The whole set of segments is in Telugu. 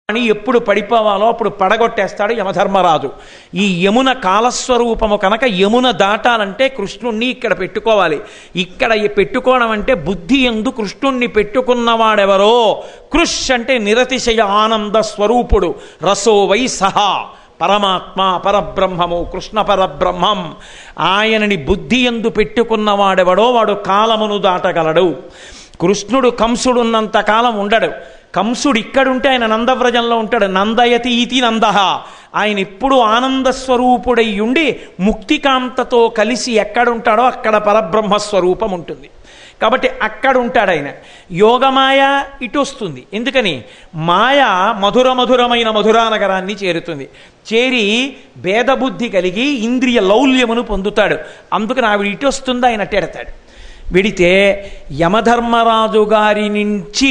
అని ఎప్పుడు పడిపోవాలో అప్పుడు పడగొట్టేస్తాడు యమధర్మరాజు ఈ యమున కాలస్వరూపము కనుక యమున దాటాలంటే కృష్ణుణ్ణి ఇక్కడ పెట్టుకోవాలి ఇక్కడ ఈ పెట్టుకోవడం అంటే బుద్ధి ఎందు కృష్ణుణ్ణి పెట్టుకున్నవాడెవరో కృష్ అంటే నిరతిశయ ఆనంద స్వరూపుడు రసో వై సహా పరమాత్మ పరబ్రహ్మము కృష్ణ పరబ్రహ్మం ఆయనని బుద్ధి ఎందు పెట్టుకున్నవాడెవడో వాడు కాలమును దాటగలడు కృష్ణుడు కంసుడున్నంత కాలం ఉండడు కంసుడు ఇక్కడుంటే ఆయన నందవ్రజంలో ఉంటాడు నందయతి ఇతి నందహ ఆయన ఎప్పుడు ఆనంద స్వరూపుడై ఉండి ముక్తికాంతతో కలిసి ఎక్కడుంటాడో అక్కడ పరబ్రహ్మ స్వరూపం ఉంటుంది కాబట్టి అక్కడ ఉంటాడు ఆయన యోగమాయ ఇటు వస్తుంది ఎందుకని మాయ మధుర మధురమైన మధురానగరాన్ని చేరుతుంది చేరి భేదబుద్ధి కలిగి ఇంద్రియ లౌల్యమును పొందుతాడు అందుకని ఆవిడ ఇటు వస్తుంది ఆయన అట్టెడతాడు విడితే యమధర్మరాజు గారి నుంచి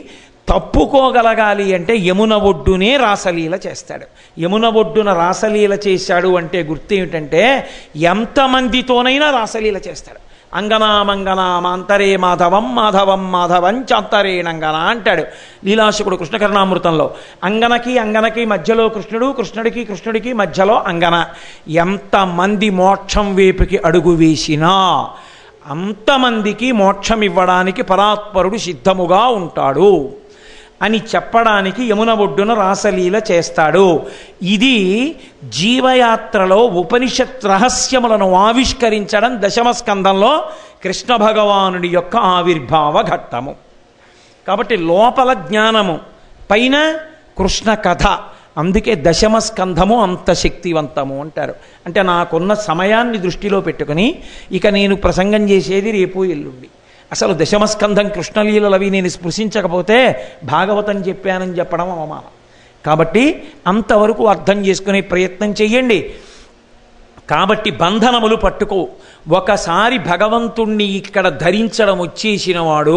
తప్పుకోగలగాలి అంటే యమున ఒడ్డునే రాసలీల చేస్తాడు యమున ఒడ్డున రాసలీల చేశాడు అంటే గుర్తు ఏమిటంటే ఎంతమందితోనైనా రాసలీల చేస్తాడు అంగనామంగనామాంతరే మాధవం మాధవం మాధవం చాంతరేణంగన అంటాడు లీలాశకుడు కృష్ణకర్ణామృతంలో అంగనకి అంగనకి మధ్యలో కృష్ణుడు కృష్ణుడికి కృష్ణుడికి మధ్యలో అంగన ఎంతమంది మోక్షం వేపుకి అడుగు వేసినా అంతమందికి మోక్షం ఇవ్వడానికి పరాత్పరుడు సిద్ధముగా ఉంటాడు అని చెప్పడానికి యమున ఒడ్డున రాసలీల చేస్తాడు ఇది జీవయాత్రలో ఉపనిషత్ రహస్యములను ఆవిష్కరించడం దశమ స్కందంలో కృష్ణ భగవానుడి యొక్క ఆవిర్భావ ఘట్టము కాబట్టి లోపల జ్ఞానము పైన కృష్ణ కథ అందుకే దశమ స్కంధము అంత శక్తివంతము అంటారు అంటే నాకున్న సమయాన్ని దృష్టిలో పెట్టుకుని ఇక నేను ప్రసంగం చేసేది రేపు ఎల్లుండి అసలు దశమస్కంధం కృష్ణలీలలు అవి నేను స్పృశించకపోతే భాగవతం చెప్పానని చెప్పడం అవమానం కాబట్టి అంతవరకు అర్థం చేసుకునే ప్రయత్నం చెయ్యండి కాబట్టి బంధనములు పట్టుకో ఒకసారి భగవంతుణ్ణి ఇక్కడ ధరించడం వచ్చేసిన వాడు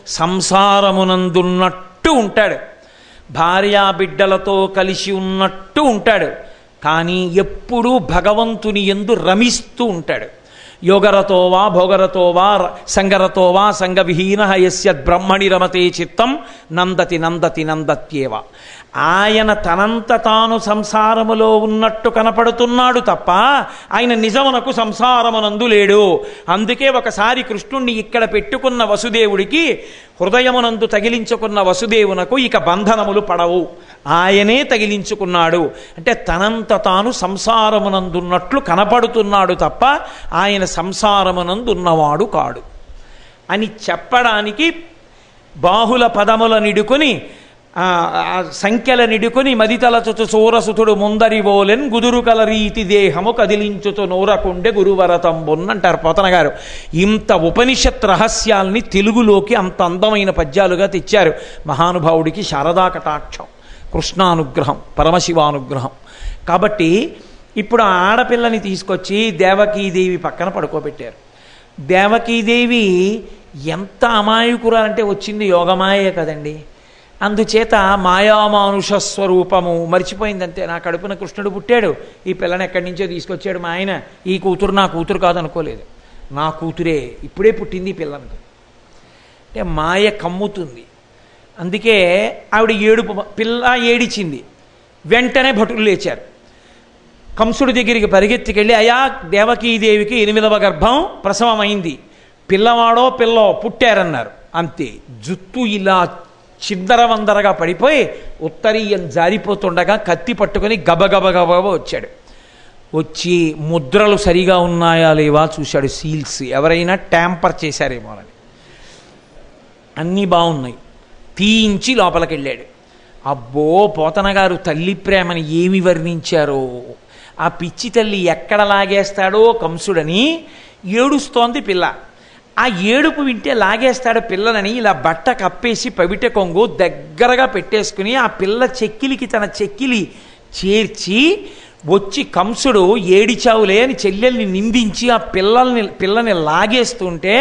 సంసారమునందున్నట్టు ఉంటాడు భార్యా బిడ్డలతో కలిసి ఉన్నట్టు ఉంటాడు కానీ ఎప్పుడూ భగవంతుని ఎందు రమిస్తూ ఉంటాడు యోగరతో వా భోగరతో వా సంగరతో వా సంగవిహీన యస్యద్ బ్రహ్మణి రమతే చిత్తం నందతి నందతి నందత్యేవ ఆయన తనంత తాను సంసారములో ఉన్నట్టు కనపడుతున్నాడు తప్ప ఆయన నిజమునకు సంసారమునందు లేడు అందుకే ఒకసారి కృష్ణుణ్ణి ఇక్కడ పెట్టుకున్న వసుదేవుడికి హృదయమునందు తగిలించుకున్న వసుదేవునకు ఇక బంధనములు పడవు ఆయనే తగిలించుకున్నాడు అంటే తనంత తాను సంసారమునందున్నట్లు కనపడుతున్నాడు తప్ప ఆయన సంసారమునందున్నవాడు కాడు అని చెప్పడానికి బాహుల పదముల నిడుకొని ఆ ఆ సంఖ్యల నిడుకొని మదితలచుచు సూరసుతుడు ముందరి ఓలెన్ గుదురు కల రీతి దేహము కదిలించుతు నూరకుండె గురువరతంబున్ అంటారు పోతన గారు ఇంత ఉపనిషత్ రహస్యాల్ని తెలుగులోకి అంత అందమైన పద్యాలుగా తెచ్చారు మహానుభావుడికి శారదా కటాక్షం కృష్ణానుగ్రహం పరమశివానుగ్రహం కాబట్టి ఇప్పుడు ఆ ఆడపిల్లని తీసుకొచ్చి దేవకీదేవి పక్కన పడుకోబెట్టారు దేవకీదేవి ఎంత అమాయకురాలంటే వచ్చింది యోగమాయే కదండి అందుచేత మాయామానుష స్వరూపము మర్చిపోయిందంతే నా కడుపున కృష్ణుడు పుట్టాడు ఈ పిల్లని ఎక్కడి నుంచో తీసుకొచ్చాడు మా ఆయన ఈ కూతురు నా కూతురు కాదనుకోలేదు నా కూతురే ఇప్పుడే పుట్టింది ఈ పిల్లనికి అంటే మాయ కమ్ముతుంది అందుకే ఆవిడ ఏడుపు పిల్ల ఏడిచింది వెంటనే భటులు లేచారు కంసుడి దగ్గరికి పరిగెత్తికెళ్ళి అయా దేవకీదేవికి ఎనిమిదవ గర్భం ప్రసవమైంది పిల్లవాడో పిల్లో పుట్టారన్నారు అంతే జుత్తు ఇలా చిందరవందరగా పడిపోయి ఉత్తరీయం జారిపోతుండగా కత్తి పట్టుకొని గబగబ గబగబ వచ్చాడు వచ్చి ముద్రలు సరిగా ఉన్నాయా లేవా చూశాడు సీల్స్ ఎవరైనా ట్యాంపర్ చేశారేమోనని అన్నీ బాగున్నాయి తీయించి లోపలికి వెళ్ళాడు అబ్బో పోతన గారు తల్లి ప్రేమని ఏమి వర్ణించారో ఆ పిచ్చి తల్లి ఎక్కడ లాగేస్తాడో కంసుడని ఏడుస్తోంది పిల్ల ఆ ఏడుపు వింటే లాగేస్తాడు పిల్లలని ఇలా బట్ట కప్పేసి పవిట కొంగు దగ్గరగా పెట్టేసుకుని ఆ పిల్ల చెక్కిలికి తన చెక్కిలి చేర్చి వచ్చి కంసుడు ఏడిచావులే అని చెల్లెల్ని నిందించి ఆ పిల్లల్ని పిల్లని లాగేస్తుంటే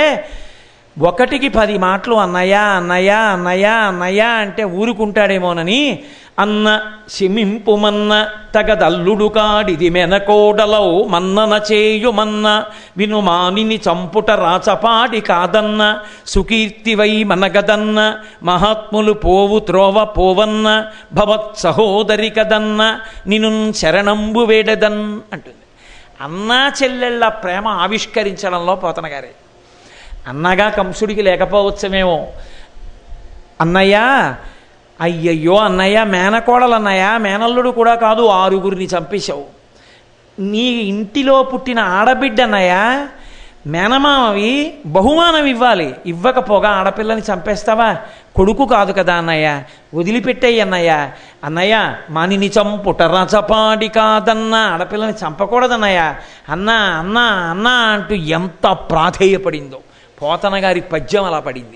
ఒకటికి పది మాటలు అన్నయ్య అన్నయ్య అన్నయ్య అన్నయ్య అంటే ఊరుకుంటాడేమోనని అన్న శమింపుమన్న తగదల్లుడు కాడిది మెనకోడలౌ మన్నన చేయుమన్న వినుమానిని చంపుట రాచపాడి కాదన్న సుకీర్తివై మనగదన్న మహాత్ములు పోవు త్రోవ పోవన్న భవత్ సహోదరి కదన్న నిను శరణంబు వేడదన్ అంటుంది అన్నా చెల్లెళ్ళ ప్రేమ ఆవిష్కరించడంలో పోతన గారే అన్నగా కంసుడికి లేకపోవచ్చమేమో అన్నయ్య అయ్యయ్యో అన్నయ్య మేనకోడలు అన్నయ్య మేనల్లుడు కూడా కాదు ఆరుగురిని చంపేశావు నీ ఇంటిలో పుట్టిన ఆడబిడ్డ అన్నయ్య మేనమామవి బహుమానం ఇవ్వాలి ఇవ్వకపోగా ఆడపిల్లని చంపేస్తావా కొడుకు కాదు కదా అన్నయ్య వదిలిపెట్టేయి అన్నయ్య అన్నయ్య మానిని చంపుట రచపాడి కాదన్న ఆడపిల్లని చంపకూడదన్నయ్య అన్న అన్న అన్న అంటూ ఎంత ప్రాధేయపడిందో పోతన గారి పద్యం అలా పడింది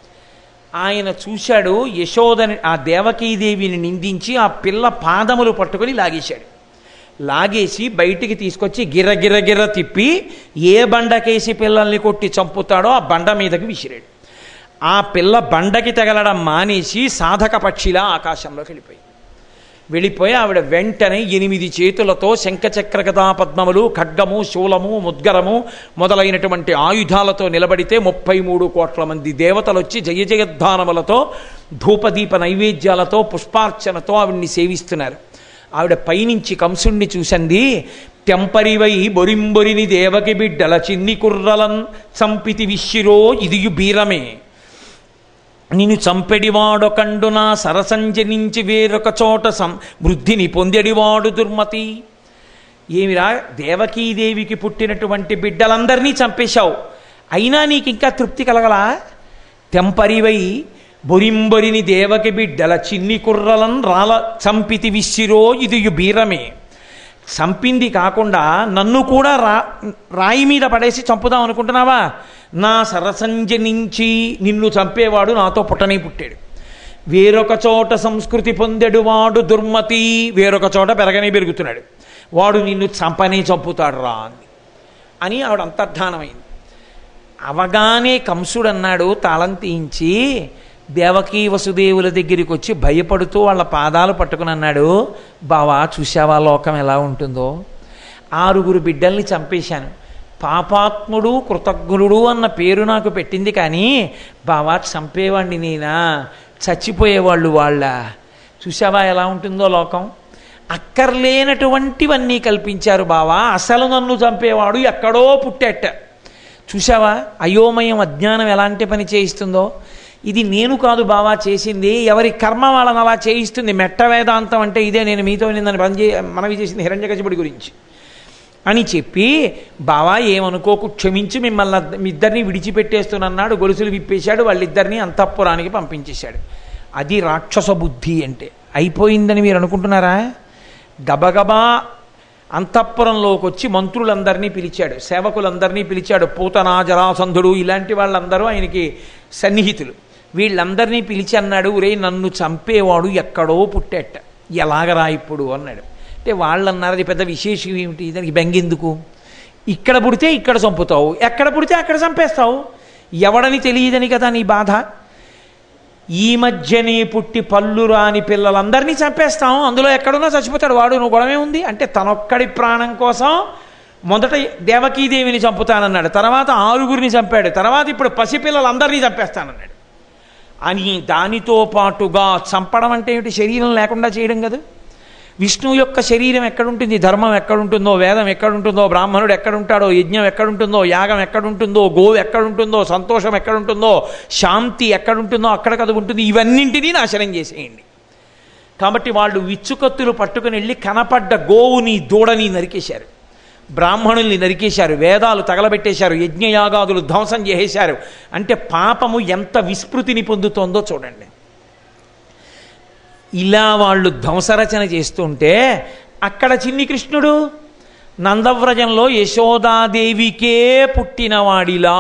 ఆయన చూశాడు యశోదని ఆ దేవకీదేవిని నిందించి ఆ పిల్ల పాదములు పట్టుకొని లాగేశాడు లాగేసి బయటికి తీసుకొచ్చి గిర్ర గిర్ర తిప్పి ఏ బండకేసి పిల్లల్ని కొట్టి చంపుతాడో ఆ బండ మీదకి విసిరాడు ఆ పిల్ల బండకి తగలడం మానేసి సాధక పక్షిలా ఆకాశంలోకి వెళ్ళిపోయింది వెళ్ళిపోయి ఆవిడ వెంటనే ఎనిమిది చేతులతో శంఖచక్ర గదా పద్మములు ఖడ్గము శూలము ముద్గరము మొదలైనటువంటి ఆయుధాలతో నిలబడితే ముప్పై మూడు కోట్ల మంది దేవతలు వచ్చి జయ జయధ్వానములతో ధూపదీప నైవేద్యాలతో పుష్పార్చనతో ఆవిడ్ని సేవిస్తున్నారు ఆవిడ పైనుంచి కంసుణ్ణి చూసంది తెంపరివై బొరింబొరిని దేవకి బిడ్డల చిన్ని కుర్రలన్ చంపితి విశ్చిరో ఇదియు బీరమే నిన్ను చంపెడివాడొకండు నా సరసంజనించి వేరొక చోట సం వృద్ధిని పొందెడివాడు దుర్మతి ఏమిరా దేవకీదేవికి పుట్టినటువంటి బిడ్డలందరినీ చంపేశావు అయినా నీకు ఇంకా తృప్తి కలగలా తెంపరివై బొరింబొరిని దేవకి బిడ్డల చిన్ని కుర్రలను రాల చంపితి విసిరో ఇది బీరమే చంపింది కాకుండా నన్ను కూడా రా రాయి మీద పడేసి చంపుదాం అనుకుంటున్నావా నా సరసంజనించి నిన్ను చంపేవాడు నాతో పుట్టనే పుట్టాడు వేరొక చోట సంస్కృతి పొందెడు వాడు దుర్మతి వేరొక చోట పెరగనే పెరుగుతున్నాడు వాడు నిన్ను చంపనే చంపుతాడు రా అని అని ఆవిడ అంతర్ధానమైంది అవగానే కంసుడు అన్నాడు తాళం తీయించి దేవకీ వసుదేవుల దగ్గరికి వచ్చి భయపడుతూ వాళ్ళ పాదాలు పట్టుకుని అన్నాడు బావా చూసావా లోకం ఎలా ఉంటుందో ఆరుగురు బిడ్డల్ని చంపేశాను పాపాత్ముడు కృతజ్ఞుడు అన్న పేరు నాకు పెట్టింది కానీ బావా చంపేవాడిని నేనా చచ్చిపోయేవాళ్ళు వాళ్ళ చూసావా ఎలా ఉంటుందో లోకం అక్కర్లేనటువంటివన్నీ కల్పించారు బావా అసలు నన్ను చంపేవాడు ఎక్కడో పుట్టేట చూసావా అయోమయం అజ్ఞానం ఎలాంటి పని చేయిస్తుందో ఇది నేను కాదు బావా చేసింది ఎవరి కర్మ వాళ్ళని అలా చేయిస్తుంది మెట్ట వేదాంతం అంటే ఇదే నేను మీతో నిన్నని పని చే మనవి చేసింది హిరణ్యకశిపుడి గురించి అని చెప్పి బావా ఏమనుకోకు క్షమించి మిమ్మల్ని అద్ద- మీ ఇద్దరిని విడిచిపెట్టేస్తున్నన్నాడు గొలుసులు విప్పేశాడు వాళ్ళిద్దరిని అంతఃపురానికి పంపించేశాడు అది రాక్షస బుద్ధి అంటే అయిపోయిందని మీరు అనుకుంటున్నారా గబగబా అంతఃపురంలోకి వచ్చి మంత్రులందరినీ పిలిచాడు సేవకులందరినీ పిలిచాడు పూతన జరాసంధుడు ఇలాంటి వాళ్ళందరూ ఆయనకి సన్నిహితులు వీళ్ళందరినీ పిలిచి అన్నాడు రే నన్ను చంపేవాడు ఎక్కడో పుట్టేట ఎలాగరా ఇప్పుడు అన్నాడు అంటే వాళ్ళు అన్నారు అది పెద్ద విశేషం ఏమిటి దానికి బెంగెందుకు ఇక్కడ పుడితే ఇక్కడ చంపుతావు ఎక్కడ పుడితే అక్కడ చంపేస్తావు ఎవడని తెలియదని కదా నీ బాధ ఈ మధ్యనే పుట్టి పళ్ళు రాని పిల్లలందరినీ చంపేస్తాం అందులో ఎక్కడున్నా చచ్చిపోతాడు వాడు నువ్వు గొడవే ఉంది అంటే తనొక్కడి ప్రాణం కోసం మొదట దేవకీదేవిని చంపుతానన్నాడు తర్వాత ఆరుగురిని చంపాడు తర్వాత ఇప్పుడు పసిపిల్లలందరినీ చంపేస్తానన్నాడు అని దానితో పాటుగా చంపడం అంటే ఏమిటి శరీరం లేకుండా చేయడం కదా విష్ణువు యొక్క శరీరం ఎక్కడుంటుంది ధర్మం ఎక్కడుంటుందో వేదం ఎక్కడుంటుందో బ్రాహ్మణుడు ఎక్కడుంటాడో యజ్ఞం ఎక్కడుంటుందో యాగం ఎక్కడుంటుందో గోవు ఎక్కడుంటుందో సంతోషం ఎక్కడుంటుందో శాంతి ఎక్కడుంటుందో అక్కడ కదా ఉంటుంది ఇవన్నింటినీ నాశనం చేసేయండి కాబట్టి వాళ్ళు విచ్చుకత్తులు పట్టుకుని వెళ్ళి కనపడ్డ గోవుని దూడని నరికేశారు బ్రాహ్మణుల్ని నరికేశారు వేదాలు తగలబెట్టేశారు యజ్ఞయాగాదులు ధ్వంసం చేసేశారు అంటే పాపము ఎంత విస్మృతిని పొందుతోందో చూడండి ఇలా వాళ్ళు ధ్వంసరచన చేస్తుంటే అక్కడ చిన్ని కృష్ణుడు నందవ్రజంలో యశోదాదేవికే పుట్టినవాడిలా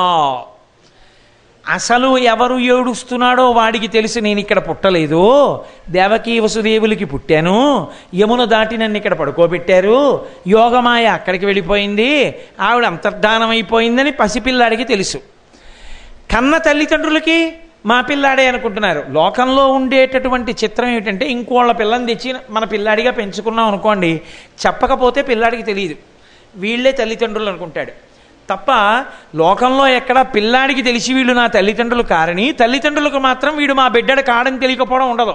అసలు ఎవరు ఏడుస్తున్నాడో వాడికి తెలిసి నేను ఇక్కడ పుట్టలేదు దేవకీ వసుదేవులకి పుట్టాను యమున దాటి నన్ను ఇక్కడ పడుకోబెట్టారు యోగమాయ అక్కడికి వెళ్ళిపోయింది ఆవిడ అంతర్ధానమైపోయిందని పసిపిల్లాడికి తెలుసు కన్న తల్లిదండ్రులకి మా పిల్లాడే అనుకుంటున్నారు లోకంలో ఉండేటటువంటి చిత్రం ఏమిటంటే ఇంకోళ్ళ పిల్లని తెచ్చి మన పిల్లాడిగా పెంచుకున్నాం అనుకోండి చెప్పకపోతే పిల్లాడికి తెలియదు వీళ్ళే తల్లిదండ్రులు అనుకుంటాడు తప్ప లోకంలో ఎక్కడ పిల్లాడికి తెలిసి వీళ్ళు నా తల్లిదండ్రులు కారని తల్లిదండ్రులకు మాత్రం వీడు మా బిడ్డడు కాడని తెలియకపోవడం ఉండదు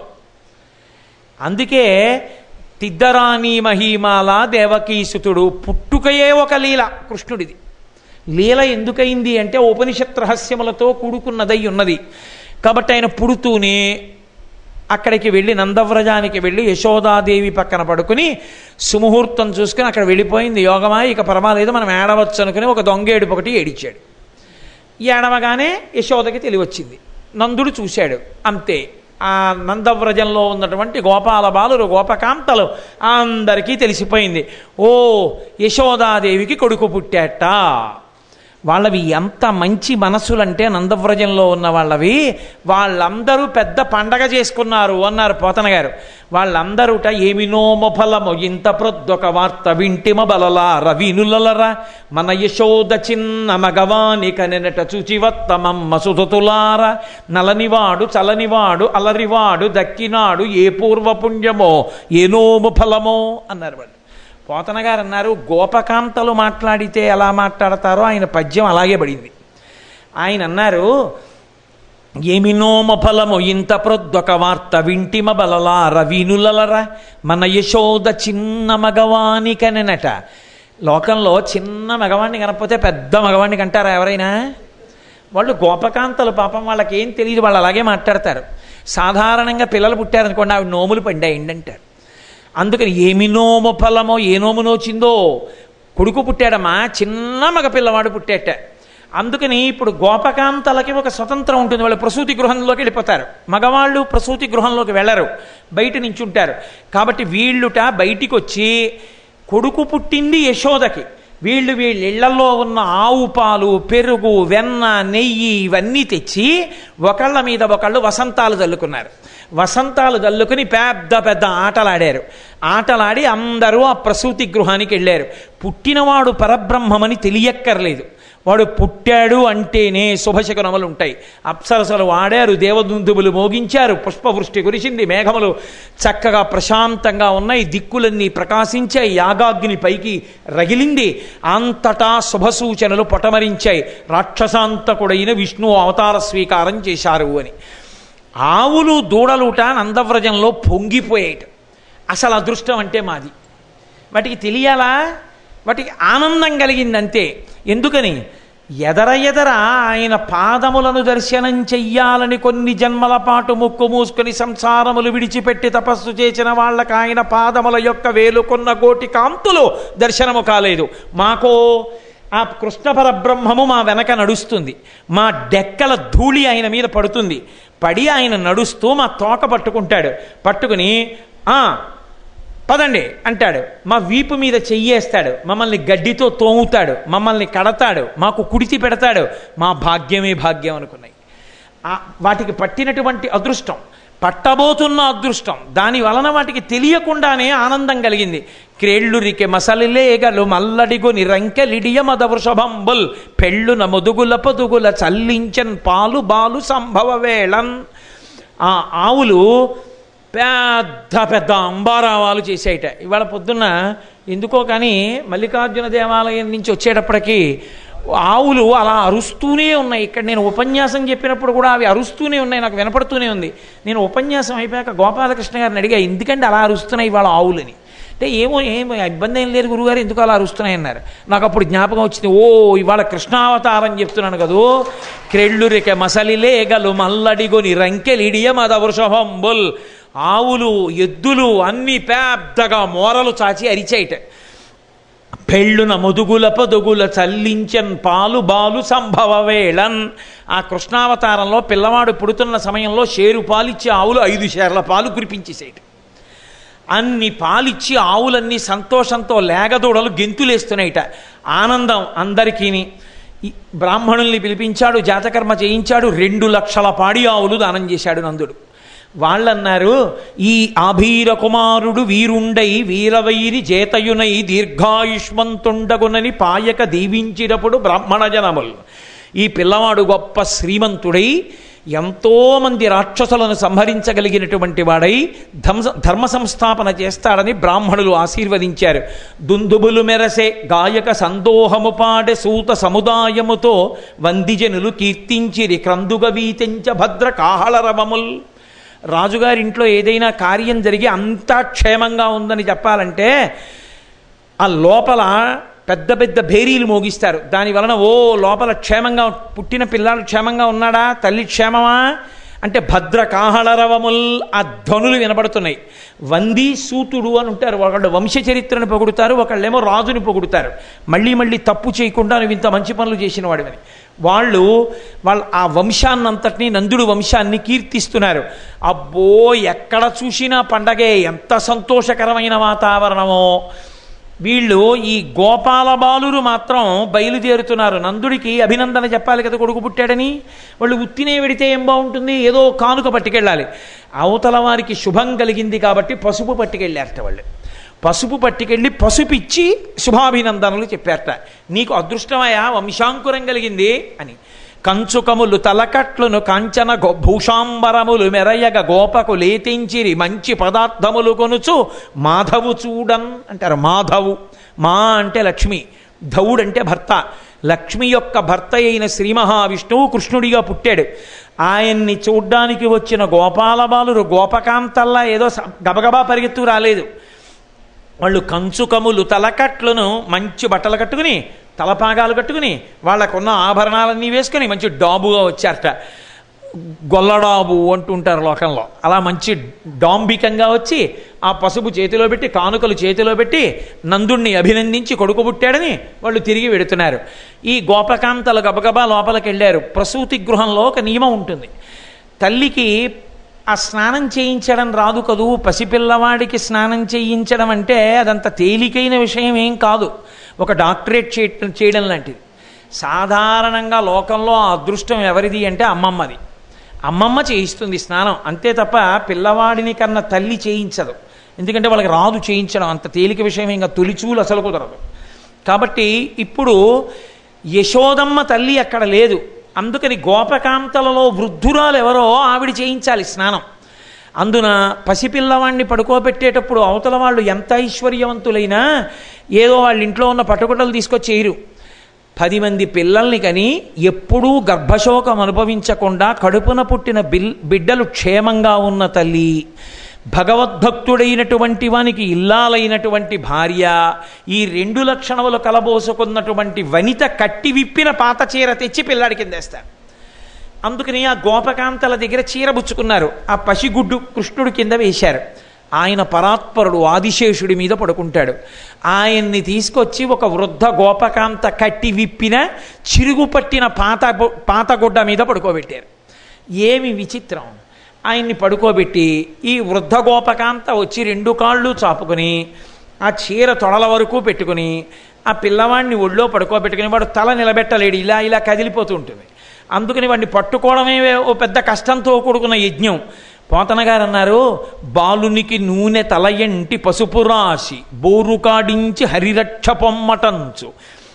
అందుకే తిద్దరాణి మహీమాల దేవకీసుతుడు పుట్టుకయే ఒక లీల కృష్ణుడిది లీల ఎందుకయింది అంటే ఉపనిషత్ రహస్యములతో కూడుకున్నదై ఉన్నది కాబట్టి ఆయన పుడుతూనే అక్కడికి వెళ్ళి నందవ్రజానికి వెళ్ళి యశోదాదేవి పక్కన పడుకుని సుముహూర్తం చూసుకుని అక్కడ వెళ్ళిపోయింది యోగమా ఇక పర్వాలేదు మనం ఏడవచ్చు అనుకుని ఒక దొంగేడుపు ఒకటి ఏడిచాడు ఏడవగానే యశోదకి తెలివచ్చింది నందుడు చూశాడు అంతే ఆ నందవ్రజంలో ఉన్నటువంటి గోపాల బాలురు గోపకాంతలు అందరికీ తెలిసిపోయింది ఓ యశోదాదేవికి కొడుకు పుట్టాట వాళ్ళవి ఎంత మంచి మనసులంటే నందవ్రజంలో ఉన్న వాళ్ళవి వాళ్ళందరూ పెద్ద పండగ చేసుకున్నారు అన్నారు పోతన గారు వాళ్ళందరూట ఏమినోమ ఫలము ఇంత ప్రొద్దొక వార్త వింటిమ బలలా రవినులరా మన యశోద చిన్న మగవాని కనెనట చూచివత్తమమ్మ సుధతులార నలనివాడు చలనివాడు అలరివాడు దక్కినాడు ఏ పూర్వపుణ్యమో ఏ నోము ఫలమో అన్నారు వాళ్ళు పోతన గారు అన్నారు గోపకాంతలు మాట్లాడితే ఎలా మాట్లాడతారో ఆయన పద్యం అలాగే పడింది ఆయన అన్నారు ఏమినోమ ఫలము ఇంత ప్రొద్దొక వార్త వింటిమ బలలా రవినులలరా మన యశోద చిన్న మగవాని కనెనట లోకంలో చిన్న మగవాణ్ణి కనకపోతే పెద్ద మగవాణ్ణి కంటారా ఎవరైనా వాళ్ళు గోపకాంతలు పాపం వాళ్ళకి ఏం తెలియదు వాళ్ళు అలాగే మాట్లాడతారు సాధారణంగా పిల్లలు పుట్టారనుకోండి ఆవిడ నోములు పండాయండి అంటారు అందుకని ఏమి నోము ఫలమో ఏ నోము నోచిందో కొడుకు పుట్టాడమ్మా చిన్న మగ పిల్లవాడు పుట్టేట అందుకని ఇప్పుడు గోపకాంతలకి ఒక స్వతంత్రం ఉంటుంది వాళ్ళు ప్రసూతి గృహంలోకి వెళ్ళిపోతారు మగవాళ్ళు ప్రసూతి గృహంలోకి వెళ్ళరు బయట నించుంటారు కాబట్టి వీళ్ళుట బయటికి వచ్చి కొడుకు పుట్టింది యశోదకి వీళ్ళు వీళ్ళ ఇళ్లలో ఉన్న ఆవు పాలు పెరుగు వెన్న నెయ్యి ఇవన్నీ తెచ్చి ఒకళ్ళ మీద ఒకళ్ళు వసంతాలు చల్లుకున్నారు వసంతాలు చల్లుకుని పెద్ద పెద్ద ఆటలాడారు ఆటలాడి అందరూ ఆ ప్రసూతి గృహానికి వెళ్ళారు పుట్టినవాడు పరబ్రహ్మమని తెలియక్కర్లేదు వాడు పుట్టాడు అంటేనే శుభశకునములు ఉంటాయి అప్సరసలు ఆడారు దేవదుందుబులు మోగించారు పుష్పవృష్టి కురిసింది మేఘములు చక్కగా ప్రశాంతంగా ఉన్నాయి దిక్కులన్నీ ప్రకాశించాయి యాగాగ్ని పైకి రగిలింది అంతటా శుభసూచనలు పొటమరించాయి రాక్షసాంతకుడైన విష్ణు అవతార స్వీకారం చేశారు అని ఆవులు దూడలుట నందవ్రజంలో పొంగిపోయేట అసలు అదృష్టం అంటే మాది వాటికి తెలియాలా వాటికి ఆనందం కలిగిందంతే ఎందుకని ఎదర ఎదర ఆయన పాదములను దర్శనం చెయ్యాలని కొన్ని జన్మల పాటు ముక్కు మూసుకొని సంసారములు విడిచిపెట్టి తపస్సు చేసిన వాళ్ళకి ఆయన పాదముల యొక్క వేలుకున్న గోటి కాంతులు దర్శనము కాలేదు మాకో ఆ కృష్ణ పరబ్రహ్మము మా వెనక నడుస్తుంది మా డెక్కల ధూళి ఆయన మీద పడుతుంది పడి ఆయన నడుస్తూ మా తోక పట్టుకుంటాడు పట్టుకుని "ఆ, పదండి అంటాడు మా వీపు మీద చెయ్యేస్తాడు మమ్మల్ని గడ్డితో తోముతాడు మమ్మల్ని కడతాడు మాకు కుడితి పెడతాడు మా భాగ్యమే భాగ్యం అనుకున్నాయి ఆ- వాటికి పట్టినటువంటి అదృష్టం పట్టబోతున్న అదృష్టం దాని వలన వాటికి తెలియకుండానే ఆనందం కలిగింది క్రేళ్ళురికి మసలిలేగలు మల్లడిగొని రంకెలిడియ మద వృషభంబుల్ పెళ్ళున ముదుగుల పొదుగుల చల్లించన్ పాలు బాలు సంభవ వేళన్ ఆ ఆవులు పెద్ద పెద్ద అంబారావాలు చేసేయట ఇవాళ పొద్దున్న ఎందుకో కానీ మల్లికార్జున దేవాలయం నుంచి వచ్చేటప్పటికి ఆవులు అలా అరుస్తూనే ఉన్నాయి ఇక్కడ నేను ఉపన్యాసం చెప్పినప్పుడు కూడా అవి అరుస్తూనే ఉన్నాయి నాకు వినపడుతూనే ఉంది నేను ఉపన్యాసం అయిపోయాక గోపాలకృష్ణ గారిని అడిగా ఎందుకంటే అలా అరుస్తున్నాయి ఇవాళ ఆవులని అంటే ఏమో ఏమో ఇబ్బంది ఏం లేదు గురుగారు ఎందుకు అలా అరుస్తున్నాయి అన్నారు నాకు అప్పుడు జ్ఞాపకం వచ్చింది ఓ ఇవాళ కృష్ణావతారం చెప్తున్నాను కదూ క్రెళ్ళురిక మసలిలేగలు మల్లడిగొని రంకెలిడియ మద వృషభంబుల్ ఆవులు ఎద్దులు అన్ని పెద్దగా మోరలు చాచి అరిచాయిట పెళ్ళున ముదుగుల పొదుగుల చల్లించన్ పాలు బాలు సంభవ వేళన్ ఆ కృష్ణావతారంలో పిల్లవాడు పుడుతున్న సమయంలో షేరు పాలిచ్చి ఆవులు ఐదు షేర్ల పాలు కురిపించేసేట అన్ని పాలిచ్చి ఆవులన్నీ సంతోషంతో లేగదూడలు గెంతులేస్తున్నాయిట ఆనందం అందరికీని ఈ బ్రాహ్మణుల్ని పిలిపించాడు జాతకర్మ చేయించాడు రెండు లక్షల పాడి ఆవులు దానం చేశాడు నందుడు వాళ్ళన్నారు ఈ ఆభీర కుమారుడు వీరుండై వీరవైరి జేతయునై దీర్ఘాయుష్మంతుండగునని పాయక దీవించినప్పుడు బ్రాహ్మణ జనములు ఈ పిల్లవాడు గొప్ప శ్రీమంతుడై ఎంతోమంది రాక్షసులను సంహరించగలిగినటువంటి వాడై ధర్మ ధర్మ సంస్థాపన చేస్తాడని బ్రాహ్మణులు ఆశీర్వదించారు దుందుబులు మెరసే గాయక సందోహము పాడే సూత సముదాయముతో వందిజనులు కీర్తించిరి క్రందుగ వీతించ భద్ర కాహళరవముల్ రాజుగారింట్లో ఏదైనా కార్యం జరిగి అంతా క్షేమంగా ఉందని చెప్పాలంటే ఆ లోపల పెద్ద పెద్ద భేరీలు మోగిస్తారు దాని వలన ఓ లోపల క్షేమంగా పుట్టిన పిల్లాడు క్షేమంగా ఉన్నాడా తల్లి క్షేమమా అంటే భద్ర కాహళరవముల్ ఆ ధ్వనులు వినబడుతున్నాయి వంది సూతుడు అని ఉంటారు ఒకళ్ళు వంశచరిత్రను పొగుడుతారు ఒకళ్ళేమో రాజుని పొగుడుతారు మళ్ళీ మళ్ళీ తప్పు చేయకుండా నువ్వు ఇంత మంచి పనులు చేసిన వాడివని వాళ్ళు వాళ్ళ ఆ వంశాన్నంతటినీ నందుడు వంశాన్ని కీర్తిస్తున్నారు అబ్బో ఎక్కడ చూసినా పండగే ఎంత సంతోషకరమైన వాతావరణమో వీళ్ళు ఈ గోపాల బాలురు మాత్రం బయలుదేరుతున్నారు నందుడికి అభినందన చెప్పాలి కదా కొడుకు పుట్టాడని వాళ్ళు ఉత్తినే వెడితే ఏం బాగుంటుంది ఏదో కానుక పట్టుకెళ్ళాలి అవతల వారికి శుభం కలిగింది కాబట్టి పసుపు పట్టుకెళ్ళారట వాళ్ళు పసుపు పట్టుకెళ్ళి పసుపు ఇచ్చి శుభాభినందనలు చెప్పారట నీకు అదృష్టమయా వంశాంకురం కలిగింది అని కంచుకములు తలకట్లును కాంచన గో భూషాంబరములు మెరయగ గోపకు లేతించిరి మంచి పదార్థములు కొనుచు మాధవు చూడన్ అంటారు మాధవు మా అంటే లక్ష్మి ధవుడు అంటే భర్త లక్ష్మి యొక్క భర్త అయిన శ్రీ మహావిష్ణువు కృష్ణుడిగా పుట్టాడు ఆయన్ని చూడ్డానికి వచ్చిన గోపాలబాలురు గోపకాంతల్లా ఏదో స- గబగబా పరిగెత్తు రాలేదు వాళ్ళు కంచుకములు తలకట్లను మంచి బట్టలు కట్టుకుని తలపాగాలు కట్టుకుని వాళ్ళకున్న ఆభరణాలన్నీ వేసుకుని మంచి డాబుగా వచ్చారట గొల్లడాబు అంటుంటారు లోకంలో అలా మంచి డాంబికంగా వచ్చి ఆ పసుపు చేతిలో పెట్టి కానుకలు చేతిలో పెట్టి నందుణ్ణి అభినందించి కొడుకు పుట్టాడని వాళ్ళు తిరిగి వెడుతున్నారు ఈ గోపకాంతలు గబగబా లోపలికి వెళ్ళారు ప్రసూతి గృహంలో ఒక నియమం ఉంటుంది తల్లికి ఆ స్నానం చేయించడం రాదు కదూ పసిపిల్లవాడికి స్నానం చేయించడం అంటే అదంత తేలికైన విషయం ఏం కాదు ఒక డాక్టరేట్ చేయటం చేయడం లాంటిది సాధారణంగా లోకంలో ఆ అదృష్టం ఎవరిది అంటే అమ్మమ్మది అమ్మమ్మ చేయిస్తుంది స్నానం అంతే తప్ప పిల్లవాడిని కన్నా తల్లి చేయించదు ఎందుకంటే వాళ్ళకి రాదు చేయించడం అంత తేలిక విషయం ఇంకా తొలిచూలు అసలు కుదరదు కాబట్టి ఇప్పుడు యశోదమ్మ తల్లి అక్కడ లేదు అందుకని గోపకాంతలలో వృద్ధురాలు ఎవరో ఆవిడ చేయించాలి స్నానం అందున పసిపిల్లవాడిని పడుకోబెట్టేటప్పుడు అవతల వాళ్ళు ఎంత ఐశ్వర్యవంతులైనా ఏదో వాళ్ళ ఇంట్లో ఉన్న పట్టుకుట్టలు తీసుకొచ్చి చేయరు పది మంది పిల్లల్ని కని ఎప్పుడూ గర్భశోకం అనుభవించకుండా కడుపున పుట్టిన బిల్ బిడ్డలు క్షేమంగా ఉన్న తల్లి భగవద్భక్తుడైనటువంటి వానికి ఇల్లాలైనటువంటి భార్య ఈ రెండు లక్షణములు కలబోసుకున్నటువంటి వనిత కట్టి విప్పిన పాత చీర తెచ్చి పిల్లాడి కిందేస్తారు అందుకని ఆ గోపకాంతల దగ్గర చీర బుచ్చుకున్నారు ఆ పసిగుడ్డు కృష్ణుడి కింద వేశారు ఆయన పరాత్పరుడు ఆదిశేషుడి మీద పడుకుంటాడు ఆయన్ని తీసుకొచ్చి ఒక వృద్ధ గోపకాంత కట్టి విప్పిన చిరుగు పట్టిన పాత బు- పాత గుడ్డ మీద పడుకోబెట్టారు ఏమి విచిత్రం ఆయన్ని పడుకోబెట్టి ఈ వృద్ధ గోపకాంత వచ్చి రెండు కాళ్ళు చాపుకొని ఆ చీర తొడల వరకు పెట్టుకుని ఆ పిల్లవాడిని ఒళ్ళో పడుకోబెట్టుకుని వాడు తల నిలబెట్టలేడు ఇలా ఇలా కదిలిపోతూ ఉంటుంది అందుకని వాడిని పట్టుకోవడమే ఓ పెద్ద కష్టంతో కూడుకున్న యజ్ఞం పోతన గారు అన్నారు బాలునికి నూనె తలయంటి పసుపు రాశి బోరుకాడించి హరిరక్ష పొమ్మటంచు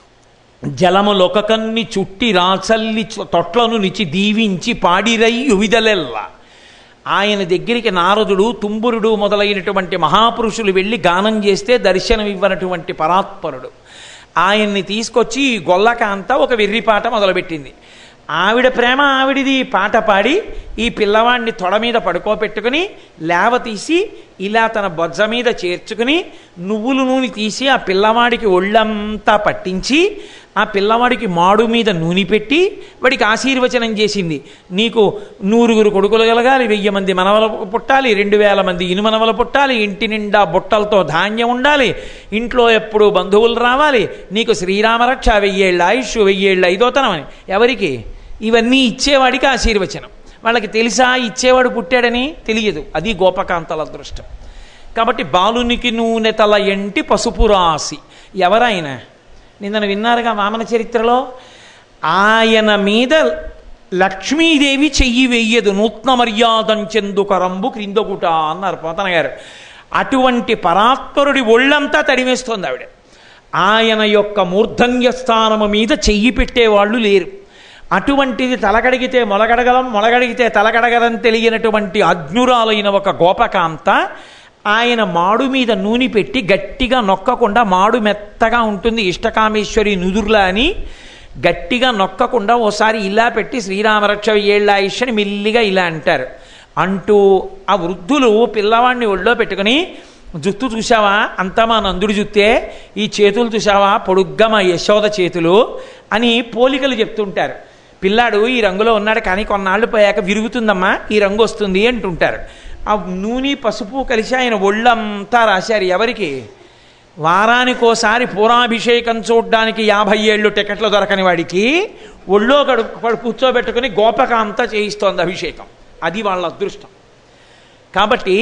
జలములొకకన్ని చుట్టి రాచల్లి చు- తొట్లను నిచి దీవించి పాడిరై యువిదలెల్ల ఆయన దగ్గరికి నారదుడు తుంబురుడు మొదలైనటువంటి మహాపురుషులు వెళ్ళి గానం చేస్తే దర్శనం ఇవ్వనటువంటి పరాత్పరుడు ఆయన్ని తీసుకొచ్చి ఈ గొల్లకాంత ఒక వెర్రిపాట మొదలుపెట్టింది ఆవిడ ప్రేమ ఆవిడిది పాట పాడి ఈ పిల్లవాడిని తొడ మీద పడుకోబెట్టుకుని లేవ తీసి ఇలా తన బొజ్జ మీద చేర్చుకుని నువ్వులు నూనె తీసి ఆ పిల్లవాడికి ఒళ్ళంతా పట్టించి ఆ పిల్లవాడికి మాడు మీద నూనె పెట్టి వాడికి ఆశీర్వచనం చేసింది నీకు నూరుగురు కొడుకులు కలగాలి వెయ్యి మంది మనవలు పుట్టాలి రెండు వేల మంది ఇనుమనవలు పుట్టాలి ఇంటి నిండా బుట్టలతో ధాన్యం ఉండాలి ఇంట్లో ఎప్పుడు బంధువులు రావాలి నీకు శ్రీరామరక్ష వెయ్యేళ్ళ ఆయుష్ వెయ్యేళ్ళ ఐదోతనం అని ఎవరికి ఇవన్నీ ఇచ్చేవాడికి ఆశీర్వచనం వాళ్ళకి తెలుసా ఇచ్చేవాడు పుట్టాడని తెలియదు అది గోపకాంతల అదృష్టం కాబట్టి బాలునికి నూనె తల ఎంటి పసుపు రాసి ఎవరైనా నిన్న విన్నారుగా వామన చరిత్రలో ఆయన మీద లక్ష్మీదేవి చెయ్యి వెయ్యదు నూత్న మర్యాదంచెందు కరంబు క్రిందగుట అన్నారు పోతన గారు అటువంటి పరాత్పరుడి ఒళ్ళంతా తడిమేస్తోంది ఆవిడ ఆయన యొక్క మూర్ధన్య స్థానము మీద చెయ్యి పెట్టేవాళ్ళు లేరు అటువంటిది తలకడిగితే మొలగడగలం మొలగడిగితే తలకడగలం తెలియనటువంటి అజ్ఞురాలైన ఒక గోపకాంత ఆయన మాడు మీద నూనె పెట్టి గట్టిగా నొక్కకుండా మాడు మెత్తగా ఉంటుంది ఇష్టకామేశ్వరి నుదుర్లా అని గట్టిగా నొక్కకుండా ఓసారి ఇలా పెట్టి శ్రీరామరక్ష ఏళ్ళ ఆయుష్ని మెల్లిగా ఇలా అంటారు అంటూ ఆ వృద్ధులు పిల్లవాడిని ఒళ్ళో పెట్టుకుని జుత్తు చూసావా అంతా మా నందుడి జుత్తే ఈ చేతులు చూసావా పొడుగ్గా మా యశోద చేతులు అని పోలికలు చెప్తుంటారు పిల్లాడు ఈ రంగులో ఉన్నాడు కానీ కొన్నాళ్ళు పోయాక విరుగుతుందమ్మా ఈ రంగు వస్తుంది అంటుంటారు ఆ నూనె పసుపు కలిసి ఆయన ఒళ్ళంతా రాశారు ఎవరికి వారానికోసారి పూరాభిషేకం చూడ్డానికి యాభై ఏళ్ళు టికెట్లు దొరకని వాడికి ఒళ్ళో కడు కడు- కూర్చోబెట్టుకుని గోపకాంత చేయిస్తోంది అభిషేకం అది వాళ్ళ అదృష్టం కాబట్టి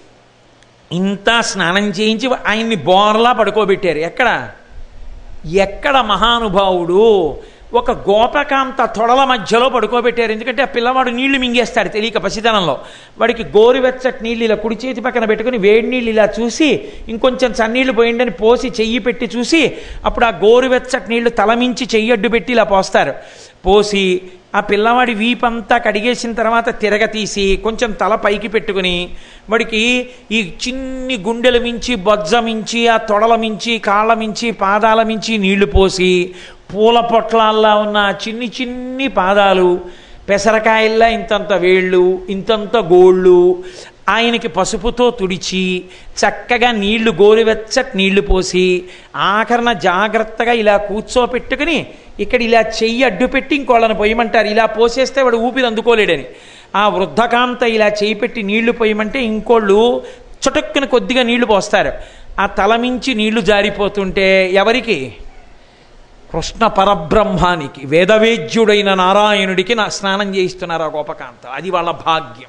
ఇంత స్నానం చేయించి ఆయన్ని బోర్లా పడుకోబెట్టారు ఎక్కడ ఎక్కడ మహానుభావుడు ఒక గోపకాంత తొడల మధ్యలో పడుకోబెట్టారు ఎందుకంటే ఆ పిల్లవాడు నీళ్లు మింగేస్తాడు తెలియక పసితనంలో వాడికి గోరువెచ్చటి నీళ్ళు ఇలా కుడి చేతి పక్కన పెట్టుకుని వేడి నీళ్ళు ఇలా చూసి ఇంకొంచెం చన్నీళ్లు పోయిండని పోసి చెయ్యి పెట్టి చూసి అప్పుడు ఆ గోరువెచ్చటి నీళ్లు తలమించి చెయ్యి అడ్డు పెట్టి ఇలా పోస్తారు పోసి ఆ పిల్లవాడి వీపంతా కడిగేసిన తర్వాత తిరగతీసి కొంచెం తల పైకి పెట్టుకుని వాడికి ఈ చిన్ని గుండెల మించి బొజ్జ మించి ఆ తొడల మించి కాళ్ళ మించి పాదాల మించి నీళ్లు పోసి పూల పొట్లాల్లా ఉన్న ఆ చిన్ని చిన్ని పాదాలు పెసరకాయల్లా ఇంతంత వేళ్ళు ఇంతంత గోళ్ళు ఆయనకి పసుపుతో తుడిచి చక్కగా నీళ్లు గోరువెచ్చటి నీళ్లు పోసి ఆఖరణ జాగ్రత్తగా ఇలా కూర్చోపెట్టుకుని ఇక్కడ ఇలా చెయ్యి అడ్డు పెట్టి ఇంకోళ్ళని పొయ్యమంటారు ఇలా పోసేస్తే వాడు ఊపిరి అందుకోలేడని ఆ వృద్ధకాంత ఇలా చేయి పెట్టి నీళ్లు పోయమంటే ఇంకోళ్ళు చుటక్కున కొద్దిగా నీళ్లు పోస్తారు ఆ తలమించి నీళ్లు జారిపోతుంటే ఎవరికి కృష్ణ పరబ్రహ్మానికి వేదవేద్యుడైన నారాయణుడికి నా స్నానం చేయిస్తున్నారు ఆ గోపకాంత అది వాళ్ళ భాగ్యం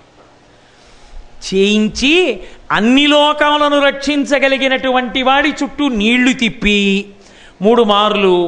చేయించి అన్ని లోకాలను రక్షించగలిగినటువంటి వాడి చుట్టూ నీళ్లు తిప్పి మూడు మార్లు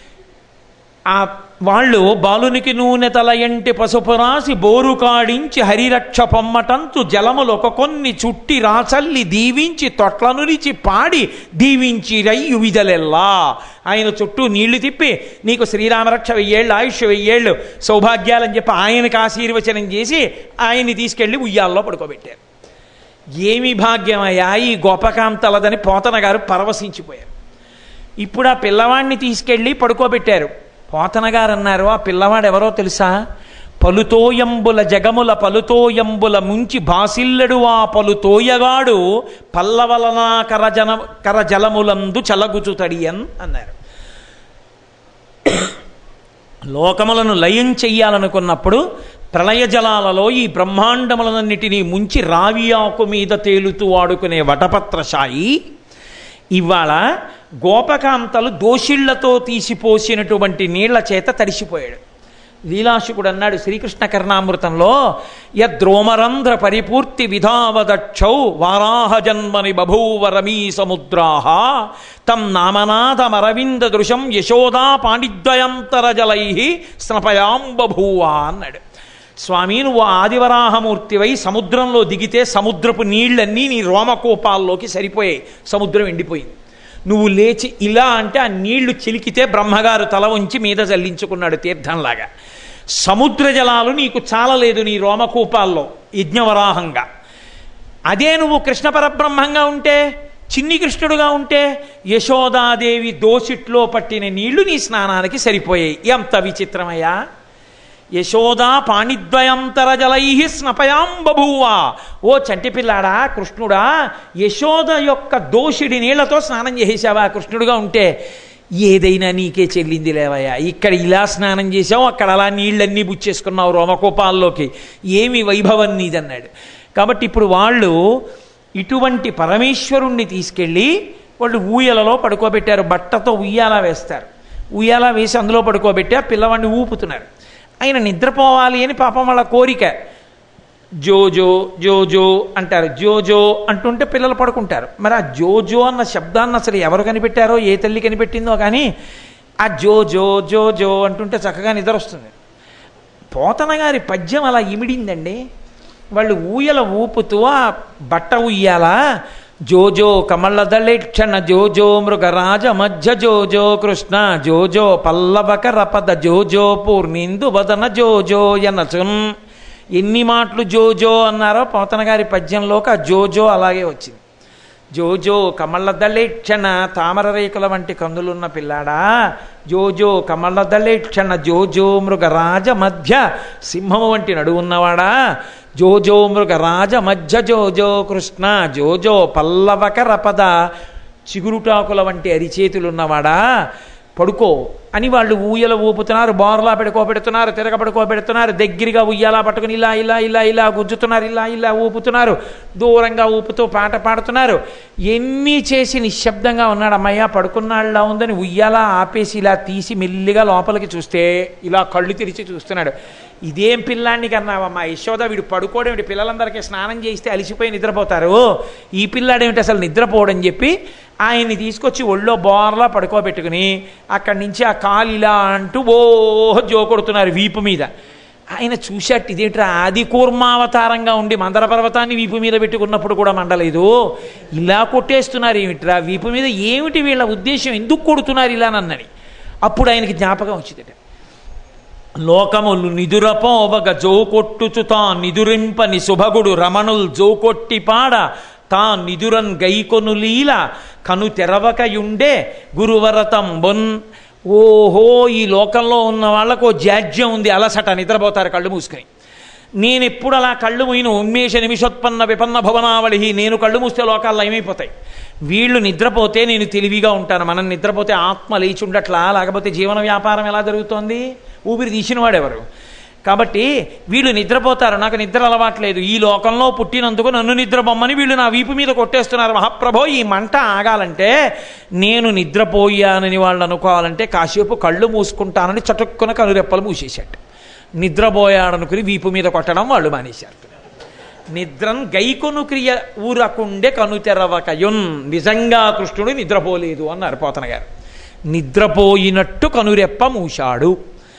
ఆ వాళ్ళు బాలునికి నూనె తలయంటి పసుపు రాసి బోరు కాడించి హరిరక్ష పొమ్మటంతు జలములొక కొన్ని చుట్టి రాచల్లి దీవించి తొట్లనురిచి పాడి దీవించి రయ్యు విదలెల్లా ఆయన చుట్టూ నీళ్లు తిప్పి నీకు శ్రీరామరక్ష వెయ్యేళ్ళు ఆయుష్ వెయ్యేళ్ళు సౌభాగ్యాలని చెప్పి ఆయనకు ఆశీర్వచనం చేసి ఆయన్ని తీసుకెళ్లి ఉయ్యాల్లో పడుకోబెట్టారు ఏమి భాగ్యమయ్యా ఈ గోపకాంతలదని పోతన గారు పరవశించిపోయారు ఇప్పుడు ఆ పిల్లవాడిని తీసుకెళ్ళి పడుకోబెట్టారు పోతన గారు అన్నారు ఆ పిల్లవాడు ఎవరో తెలుసా పలుతోయంబుల జగముల పలుతోయంబుల ముంచి బాసిల్లడు ఆ పలుతోయగాడు పల్లవలన కరజన కరజలములందు చలగుచు తడియన్ అన్నారు లోకములను లయం చెయ్యాలనుకున్నప్పుడు ప్రళయ జలాలలో ఈ బ్రహ్మాండములన్నిటినీ ముంచి రావి ఆకు మీద తేలుతూ ఆడుకునే వటపత్రశాయి ఇవాళ గోపకాంతలు దోషిళ్లతో తీసిపోసినటువంటి నీళ్ల చేత తడిసిపోయాడు లీలాశుకుడు అన్నాడు శ్రీకృష్ణ కర్ణామృతంలో యద్రోమరంధ్ర పరిపూర్తి విధావదక్షౌ వారాహ జన్మని బభూవ రమీ సముద్రాహ తం నామనాథమరవింద దృశం యశోదా పాణిద్వయంతర జలై స్నపయాం బభూవ అన్నాడు స్వామి నువ్వు ఆదివరాహమూర్తివై సముద్రంలో దిగితే సముద్రపు నీళ్ళన్నీ నీ రోమకోపాల్లోకి సరిపోయాయి సముద్రం ఎండిపోయింది నువ్వు లేచి ఇలా అంటే ఆ నీళ్లు చిలికితే బ్రహ్మగారు తల ఉంచి మీద జల్లించుకున్నాడు తీర్థంలాగా సముద్ర జలాలు నీకు చాలలేదు నీ రోమకూపాల్లో యజ్ఞవరాహంగా అదే నువ్వు కృష్ణ పరబ్రహ్మంగా ఉంటే చిన్ని కృష్ణుడుగా ఉంటే యశోదాదేవి దోసిట్లో పట్టిన నీళ్లు నీ స్నానానికి సరిపోయాయి ఎంత విచిత్రమయ్యా యశోదా పాణిద్వయంతర జలై స్నపయాం బభూవా ఓ చంటి పిల్లాడా కృష్ణుడా యశోద యొక్క దోషిడి నీళ్లతో స్నానం చేసేసావా కృష్ణుడుగా ఉంటే ఏదైనా నీకే చెల్లింది లేవయ్యా ఇక్కడ ఇలా స్నానం చేసావు అక్కడ అలా నీళ్ళన్నీ బుచ్చేసుకున్నావు రోమకోపాల్లోకి ఏమి వైభవం నీదన్నాడు కాబట్టి ఇప్పుడు వాళ్ళు ఇటువంటి పరమేశ్వరుణ్ణి తీసుకెళ్ళి వాళ్ళు ఊయలలో పడుకోబెట్టారు బట్టతో ఉయ్యాల వేస్తారు ఉయ్యాల వేసి అందులో పడుకోబెట్టి ఆ పిల్లవాడిని ఊపుతున్నారు ఆయన నిద్రపోవాలి అని పాపం వాళ్ళ కోరిక జోజో జోజో అంటారు జోజో అంటుంటే పిల్లలు పడుకుంటారు మరి ఆ జోజో అన్న శబ్దాన్ని అసలు ఎవరు కనిపెట్టారో ఏ తల్లి కనిపెట్టిందో కానీ ఆ జోజో జోజో అంటుంటే చక్కగా నిద్ర వస్తుంది పోతన గారి పద్యం అలా ఇమిడిందండి వాళ్ళు ఊయల ఊపుతూ ఆ బట్ట ఉయ్యాల జోజో కమలదళిక్షణ జోజో మృగరాజ మధ్య జోజో కృష్ణ జోజో పల్లవక రపద జోజో పూర్ణిందు వదన జోజో ఎనచున్ ఎన్ని మాటలు జోజో అన్నారో పోతన గారి పద్యంలోకి ఆ జోజో అలాగే వచ్చింది జోజో కమలదళిక్షణ తామర రేకుల వంటి కందులున్న పిల్లాడా జోజో కమలదళిక్షణ జోజో మృగరాజ మధ్య సింహము వంటి నడువు ఉన్నవాడా జోజో మృగరాజ మధ్య జోజో కృష్ణ జోజో పల్లవక రపద చిగురుటాకుల వంటి అరిచేతులున్నవాడా పడుకో అని వాళ్ళు ఊయల ఊపుతున్నారు బోర్లా పెడుకోబెడుతున్నారు తిరగబడుకోబెడుతున్నారు దగ్గరగా ఉయ్యాలా పట్టుకుని ఇలా ఇలా ఇలా ఇలా గుజ్జుతున్నారు ఇలా ఇలా ఊపుతున్నారు దూరంగా ఊపుతూ పాట పాడుతున్నారు ఎన్ని చేసి నిశ్శబ్దంగా ఉన్నాడు అమ్మయ్య పడుకున్నాళ్ళ ఉందని ఉయ్యాలా ఆపేసి ఇలా తీసి మెల్లిగా లోపలికి చూస్తే ఇలా కళ్ళు తెరిచి చూస్తున్నాడు ఇదేం పిల్లాన్ని కన్నావమ్మా యశోద వీడు పడుకోవడేమిటి పిల్లలందరికీ స్నానం చేస్తే అలిసిపోయి నిద్రపోతారు ఈ పిల్లాడేమిటి అసలు నిద్రపోవడం చెప్పి ఆయన్ని తీసుకొచ్చి ఒళ్ళో బోర్లా పడుకోబెట్టుకుని అక్కడి నుంచి ఆ కాలు ఇలా అంటూ ఓహో జో కొడుతున్నారు వీపు మీద ఆయన చూశాట్ ఇదేంట్రా ఆది కూర్మావతారంగా ఉండి మందర పర్వతాన్ని వీపు మీద పెట్టుకున్నప్పుడు కూడా మండలేదు ఇలా కొట్టేస్తున్నారు ఏమిట్రా వీపు మీద ఏమిటి వీళ్ళ ఉద్దేశం ఎందుకు కొడుతున్నారు ఇలానన్నని అప్పుడు ఆయనకి జ్ఞాపకం వచ్చిందట లోకములు నిదురపోవగ జోకొట్టుచు తా నిదురింపని శుభగుడు రమణుల్ జోకొట్టి పాడ తా నిదురన్ గైకొను లీల కను తెరవకయుండే గురువరతం బొన్ ఓహో ఈ లోకంలో ఉన్న వాళ్ళకు ఓ జాడ్యం ఉంది అలసట నిద్రపోతారు కళ్ళు మూసుకొని నేను ఎప్పుడు అలా కళ్ళు మూయిన ఉన్మేష నిమిషోత్పన్న విపన్న భవనావళి నేను కళ్ళు మూస్తే లోకాల్లో ఏమైపోతాయి వీళ్ళు నిద్రపోతే నేను తెలివిగా ఉంటాను మనం నిద్రపోతే ఆత్మ లేచి ఉండట్లా లేకపోతే జీవన వ్యాపారం ఎలా జరుగుతోంది ఊపిరి తీసిన వాడెవరు కాబట్టి వీళ్ళు నిద్రపోతారు నాకు నిద్ర అలవాట్లేదు ఈ లోకంలో పుట్టినందుకు నన్ను నిద్రపోమ్మని వీళ్ళు నా వీపు మీద కొట్టేస్తున్నారు మహాప్రభో ఈ మంట ఆగాలంటే నేను నిద్రపోయానని వాళ్ళు అనుకోవాలంటే కాసేపు కళ్ళు మూసుకుంటానని చటుక్కున కనురెప్పలు మూసేశాడు నిద్రపోయాడనుకుని వీపు మీద కొట్టడం వాళ్ళు మానేశారు నిద్రన్ గైకొను క్రియ ఊరకుండే కను తెరవకయున్ నిజంగా కృష్ణుడు నిద్రపోలేదు అన్నారు పోతన గారు నిద్రపోయినట్టు కనురెప్ప మూశాడు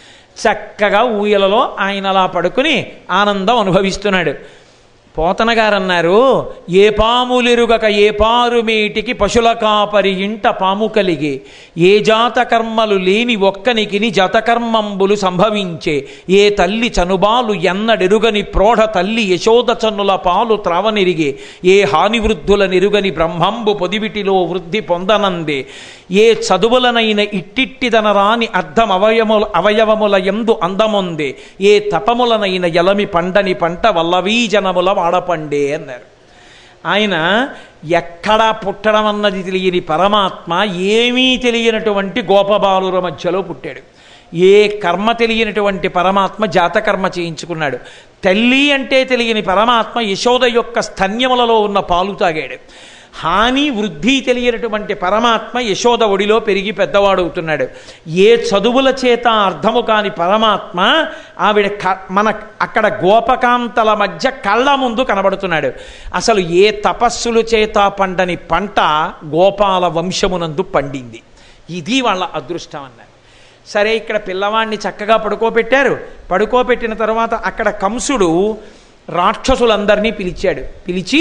చక్కగా ఊయలలో ఆయన అలా పడుకుని ఆనందం అనుభవిస్తున్నాడు పోతన గారు అన్నారు ఏ పాములెరుగక ఏ పారు మేటికి పశుల కాపరి ఇంట పాము కలిగి ఏ జాత కర్మలు లేని ఒక్కనికిని జతకర్మంబులు సంభవించే ఏ తల్లి చనుబాలు ఎన్నడెరుగని ప్రోఢ తల్లి యశోద చన్నుల పాలు త్రావనిరిగే ఏ హాని వృద్ధుల నిరుగని బ్రహ్మంబు పొదివిటిలో వృద్ధి పొందనందే ఏ చదువులనైన ఇట్టిట్టిదన రాని అర్థం అవయముల అవయవముల ఎందు అందముందే ఏ తపములనైన ఎలమి పండని పంట వల్లవీజనముల వాడపండే అన్నారు ఆయన ఎక్కడా పుట్టడం అన్నది తెలియని పరమాత్మ ఏమీ తెలియనటువంటి గోపబాలుర మధ్యలో పుట్టాడు ఏ కర్మ తెలియనటువంటి పరమాత్మ జాతకర్మ చేయించుకున్నాడు తల్లి అంటే తెలియని పరమాత్మ యశోద యొక్క స్తన్యములలో ఉన్న పాలు తాగాడు హాని వృద్ధి తెలియనటువంటి పరమాత్మ యశోద ఒడిలో పెరిగి పెద్దవాడవుతున్నాడు ఏ చదువుల చేత అర్థము కాని పరమాత్మ ఆవిడ క మన అక్కడ గోపకాంతల మధ్య కళ్ళ ముందు కనబడుతున్నాడు అసలు ఏ తపస్సుల చేత పండని పంట గోపాల వంశమునందు పండింది ఇది వాళ్ళ అదృష్టం అన్నారు సరే ఇక్కడ పిల్లవాడిని చక్కగా పడుకోబెట్టారు పడుకోబెట్టిన తర్వాత అక్కడ కంసుడు రాక్షసులందరినీ పిలిచాడు పిలిచి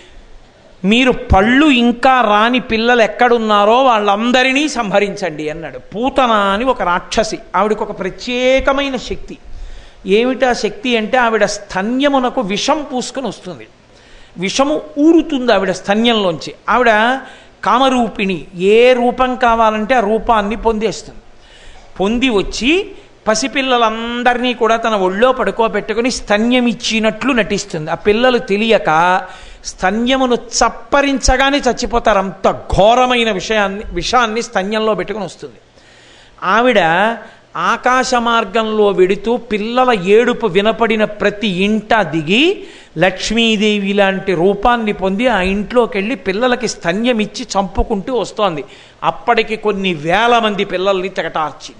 మీరు పళ్ళు ఇంకా రాని పిల్లలు ఎక్కడున్నారో వాళ్ళందరినీ సంహరించండి అన్నాడు పూతన అని ఒక రాక్షసి ఆవిడకు ఒక ప్రత్యేకమైన శక్తి ఏమిటా శక్తి అంటే ఆవిడ స్తన్యమునకు విషం పూసుకొని వస్తుంది విషము ఊరుతుంది ఆవిడ స్తన్యంలోంచి ఆవిడ కామరూపిణి ఏ రూపం కావాలంటే ఆ రూపాన్ని పొందేస్తుంది పొంది వచ్చి పసిపిల్లలందరినీ కూడా తన ఒళ్ళో పడుకోబెట్టుకుని స్తన్యం ఇచ్చినట్లు నటిస్తుంది ఆ పిల్లలు తెలియక స్తన్యమును చప్పరించగానే చచ్చిపోతారు అంత ఘోరమైన విషయాన్ని విషాన్ని స్తన్యంలో పెట్టుకుని వస్తుంది ఆవిడ ఆకాశ మార్గంలో వెడుతూ పిల్లల ఏడుపు వినపడిన ప్రతి ఇంట దిగి లక్ష్మీదేవి లాంటి రూపాన్ని పొంది ఆ ఇంట్లోకి వెళ్ళి పిల్లలకి స్తన్యం ఇచ్చి చంపుకుంటూ వస్తోంది అప్పటికి కొన్ని వేల మంది పిల్లల్ని తెగటార్చింది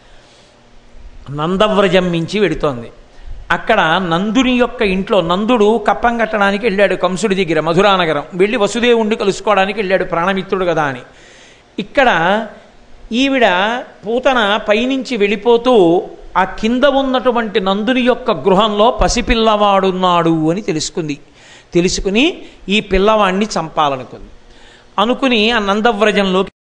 నందవ్రజం మించి వెడుతోంది అక్కడ నందుని యొక్క ఇంట్లో నందుడు కప్పం కట్టడానికి వెళ్ళాడు కంసుడి దగ్గర మధురానగరం వెళ్ళి వసుదేవుణ్ణి కలుసుకోవడానికి వెళ్ళాడు ప్రాణమిత్రుడు కదా అని ఇక్కడ ఈవిడ పూతన పైనుంచి వెళ్ళిపోతూ ఆ కింద ఉన్నటువంటి నందుని యొక్క గృహంలో పసిపిల్లవాడున్నాడు అని తెలుసుకుంది తెలుసుకుని ఈ పిల్లవాణ్ణి చంపాలనుకుంది అనుకుని ఆ నందవ్రజంలోకి